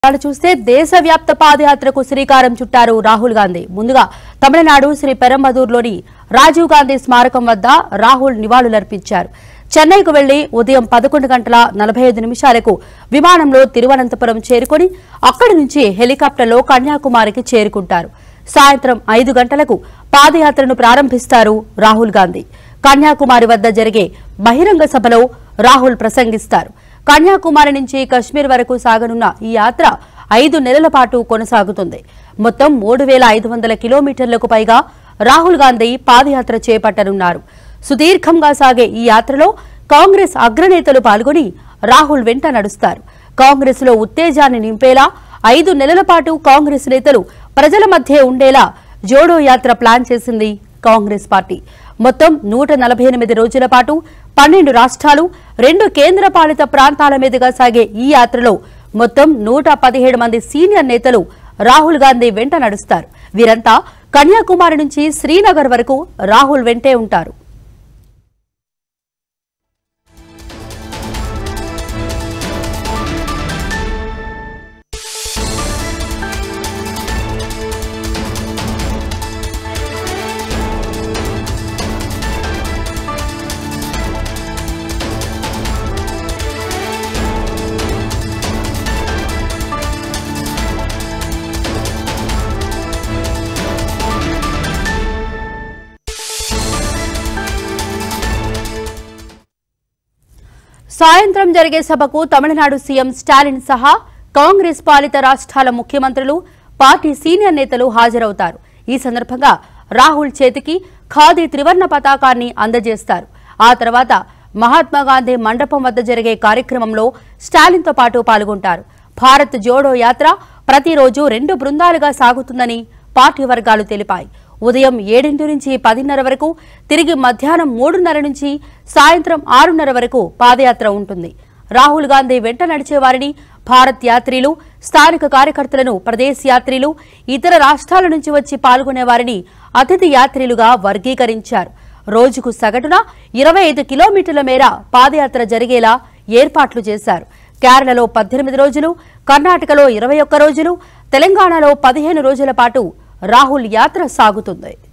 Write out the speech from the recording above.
ఇవాళ చూస్తే దేశవ్యాప్త పాదయాత్రకు శ్రీకారం చుట్టారు రాహుల్ గాంధీ ముందుగా తమిళనాడు శ్రీ పెరంబదూర్లోని రాజీవ్ గాంధీ స్మారకం వద్ద రాహుల్ నివాళులర్పించారు చెన్నైకు వెళ్లి ఉదయం పదకొండు గంటల నలభై ఐదు నిమిషాలకు విమానంలో తిరువనంతపురం చేరుకుని అక్కడి నుంచి హెలికాప్టర్లో కన్యాకుమారికి చేరుకుంటారు సాయంత్రం ఐదు గంటలకు పాదయాత్రను ప్రారంభిస్తారు రాహుల్ గాంధీ కన్యాకుమారి వద్ద జరిగే బహిరంగ సభలో రాహుల్ ప్రసంగిస్తారు కన్యాకుమారి నుంచి కశ్మీర్ వరకు సాగనున్న ఈ యాత్ర ఐదు నెలల పాటు కొనసాగుతుంది మొత్తం మూడు వేల ఐదు వందల కిలోమీటర్లకు పైగా రాహుల్ గాంధీ పాదయాత్ర చేపట్టనున్నారు సుదీర్ఘంగా సాగే ఈ యాత్రలో కాంగ్రెస్ అగ్రనేతలు పాల్గొని రాహుల్ వెంట నడుస్తారు కాంగ్రెస్ లో ఉత్తేజాన్ని నింపేలా ఐదు నెలల పాటు కాంగ్రెస్ నేతలు ప్రజల మధ్య ఉండేలా జోడో యాత్ర ప్లాన్ చేసింది కాంగ్రెస్ పార్టీ మొత్తం నూట నలభై ఎనిమిది రోజుల పాటు పన్నెండు రాష్ట్రాలు రెండు కేంద్ర పాలిత ప్రాంతాల మీదుగా సాగే ఈ యాత్రలో మొత్తం నూట పదిహేడు మంది సీనియర్ నేతలు రాహుల్ గాంధీ వెంట నడుస్తారు వీరంతా కన్యాకుమారి నుంచి శ్రీనగర్ వరకు రాహుల్ వెంటే ఉంటారు సాయంత్రం జరిగే సభకు తమిళనాడు సీఎం స్టాలిన్ సహా కాంగ్రెస్ పాలిత రాష్ట్రాల ముఖ్యమంత్రులు పార్టీ సీనియర్ నేతలు హాజరవుతారు ఈ సందర్భంగా రాహుల్ చేతికి ఖాదీ త్రివర్ణ పతాకాన్ని అందజేస్తారు ఆ తర్వాత మహాత్మా గాంధీ మండపం వద్ద జరిగే కార్యక్రమంలో స్టాలిన్తో పాటు పాల్గొంటారు భారత్ జోడో యాత్ర ప్రతిరోజు రెండు బృందాలుగా సాగుతుందని పార్టీ వర్గాలు తెలిపాయి ఉదయం ఏడింటి నుంచి పదిన్నర వరకు తిరిగి మధ్యాహ్నం మూడున్నర నుంచి సాయంత్రం ఆరున్నర వరకు పాదయాత్ర ఉంటుంది రాహుల్ గాంధీ వెంట నడిచే వారిని భారత్ యాత్రిలు స్థానిక కార్యకర్తలను ప్రదేశ్ యాత్రిలు ఇతర రాష్ట్రాల నుంచి వచ్చి పాల్గొనే వారిని అతిథి యాత్రిలుగా వర్గీకరించారు రోజుకు సగటున ఇరవై ఐదు కిలోమీటర్ల మేర పాదయాత్ర జరిగేలా ఏర్పాట్లు చేశారు కేరళలో పద్దెనిమిది రోజులు కర్ణాటకలో ఇరవై ఒక్క రోజులు తెలంగాణలో పదిహేను రోజుల పాటు రాహుల్ యాత్ర సాగుతుంది